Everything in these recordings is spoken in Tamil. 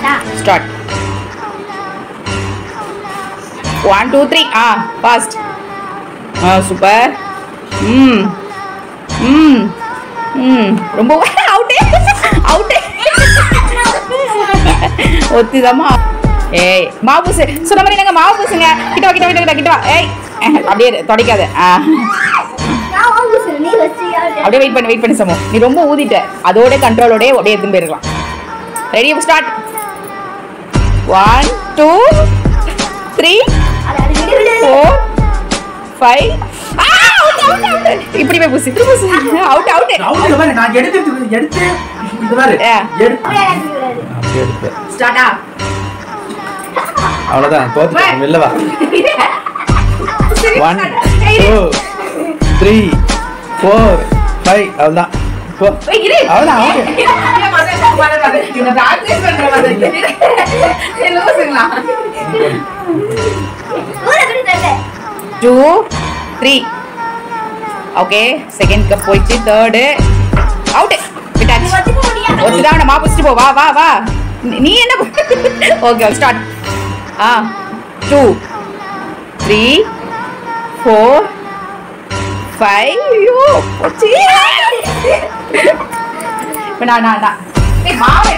ஸ்டார்ட்டா ஸ்டார்ட் ஒன் டூ த்ரீ ஆ ஃபாஸ்ட் ஆ சூப்பர் ம் ம் ம் ரொம்ப அவுட்டே அவுட்டே ஒத்திதாமா ஏய் மாவு பூசு சொன்ன மாதிரி நாங்கள் மாவு பூசுங்க கிட்ட வா கிட்ட வா, கிட்ட வா, கிட்ட வா ஏய் அப்படியே இரு, தொடைக்காத ஆ நான் வாங்க சார் நீ வச்சு அப்படியே வெயிட் பண்ணி வெயிட் பண்ணி சமோ நீ ரொம்ப ஊதிட்ட அதோட கண்ட்ரோலோட அப்படியே எடுத்துன்னு போயிருக்கலாம் ready start one two three அது அது விடு விடு ஃபோர் ஃபைவ் இப்படி போய் பூசி இப்படி பூசி அவுட் அவுட் அவுட் இந்த மாதிரி நான் எடுத்து எடுத்து இந்த மாதிரி ஆ. எடுத்து அப்படியே எனக்கு விடாது அப்படியே எடுத்து ஸ்டார்ட்டா அவ்வளவுதான் தோத்து வெளில வா one two three four five அவ்வளோதான் போ அவ்வளோதான் அவுட் ஊரை விடு தரல two three okay second cup போயிடுச்சு தேர்டு அவுட் நீ விட்டாச்சு வச்சுக்க முடியாது ஒருத்ததான் அவனை மாப்பிச்சிட்டு போ வா வா வா நீ- நீ என்ன ஓகே ஸ்டார்ட் ஆ டூ த்ரீ ஃபோர் ஃபைவ் ஐயோ போச்சு இப்போ நான் நான் நான் ஏய் மாவே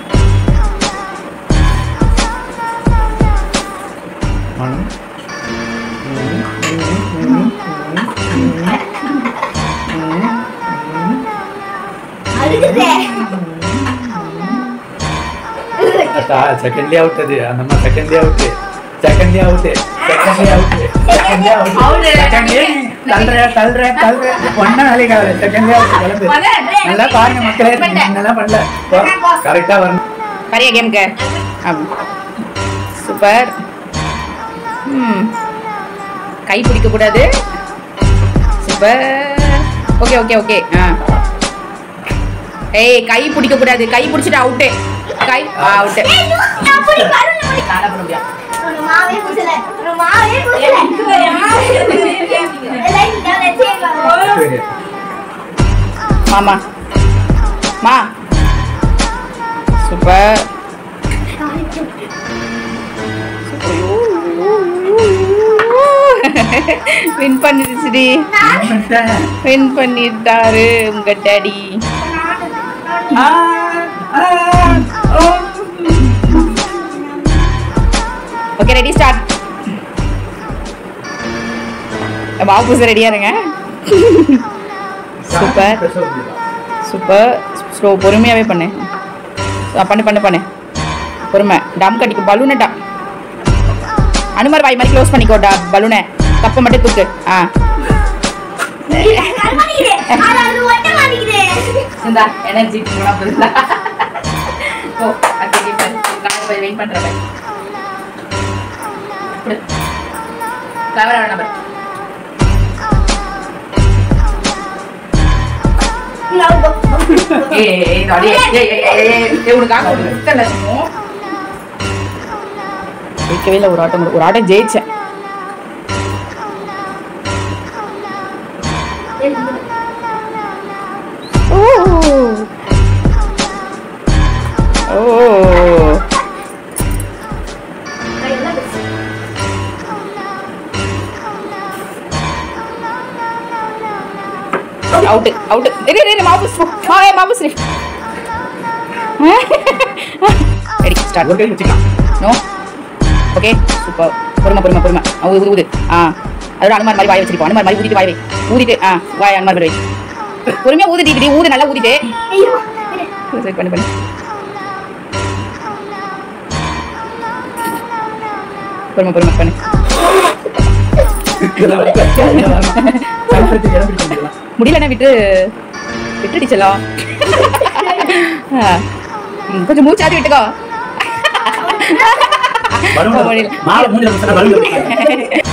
அழுகுதே செகண்ட்லயே அவுட் அது அந்த மாதிரி செகண்ட்லயே அவுட் செகண்ட்லயே அவுட் செகண்ட்லயே அவுட் செகண்ட்லயே Out. அவுட் செகண்ட்லயே தள்ளுற தள்ளுற தள்ளுற ஒன்னும் வேலைக்கு ஆகல செகண்ட்லயே அவுட் கிளம்பு நல்லா பாருங்க மக்களே நல்லா பண்ணல கரெக்டா வரணும் வரையா கேமுக்கு சூப்பர் ம் கை பிடிக்க கூடாது சூப்பர் ஓகே ஓகே ஓகே ஆ ஏய் கை பிடிக்க கூடாது கை பிடிச்சிட்டு அவுட்டு கை அவுட்டு ஏய், நோ, நான் போய் கருணை பண்ணி- நானா பண்ண முடியும் உனக்கு மாவே பூசல. உனக்கு மாவே பூசல. எல்லாம் இங்க வச்சிருக்காங்க. சரி. மாமா மா சூப்பர் வின் பண்ணிடுச்சுடி பண்ணிட்டேன். வின் பண்ணிட்டாரு உங்க டாடி ஆ, ஆ, ஓ. ஓகே ரெடி ஸ்டார்ட் ஆப்போசிட் ரெடியா இருங்க சூப்பர் சூப்பர் ஸ்லோ பொறுமையாவே பண்ணு ஆ, பண்ணு பண்ணு பண்ணு பொறுமை டம் கடிக்கும் பலூனை டம் அனுமார் வாய் மாதிரி க்ளோஸ் பண்ணிக்கோடா பலூனை கப்பை மட்டும் தூக்கு ஆ கருமாடிக்குது. அது அது ஒட்ட மாட்டேங்குது. இந்தா எனர்ஜி போனா போதுல ஓ அக்கே கேப்பர் நான் போய் வெயிட் பண்றேன் கவர் நம்பர் இங்க ஒரு பக்கம். ஏய் ஏய் டாடி ஏய் ஏய் ஏய் ஏய் உனக்காக ஒரு குத்தல சும்மா ஜெயிக்கவே இல்லை ஒரு ஆட்டம் கூட. ஒரு ஆட்டம் ஜெயிச்சேன் ஓ ஓ கையெல்லாம் வச்சு. அவுட் அவுட் இரு இரு, இரு மாபுஸ் மா ஏ மாபுஸ் ரெடி ரெடி ஸ்டார்ட் ஒரு கை வச்சுக்கலாம் நோ ஓகே சூப்பர் பொறுமை பொறுமை பொறுமை ஆ, ஊது ஊது ஆ அதோட அனுமார் மாதிரி வாய் வச்சிருப்போம் அனுமார் மாதிரி ஊதிட்டு வாய் வை ஊதிட்டு ஆ வாய் அனுமார் மாதிரி வை பொறுமையா ஊதிட்டு இப்படி ஊது நல்லா ஊதிட்டு ஐயோ, இரு. சரி பண்ணு பண்ணு பொறுமை பொறுமை பண்ணு கல்புரத்துக்கு இடம் பிடிக்க முடியல முடியலன்னா விட்டு விட்டுடிச்சலாம் கொஞ்சம் மூச்சாதி விட்டுக்கோ பலூன் முடியல. மாலை மூஞ்சில குத்துனா பலூன்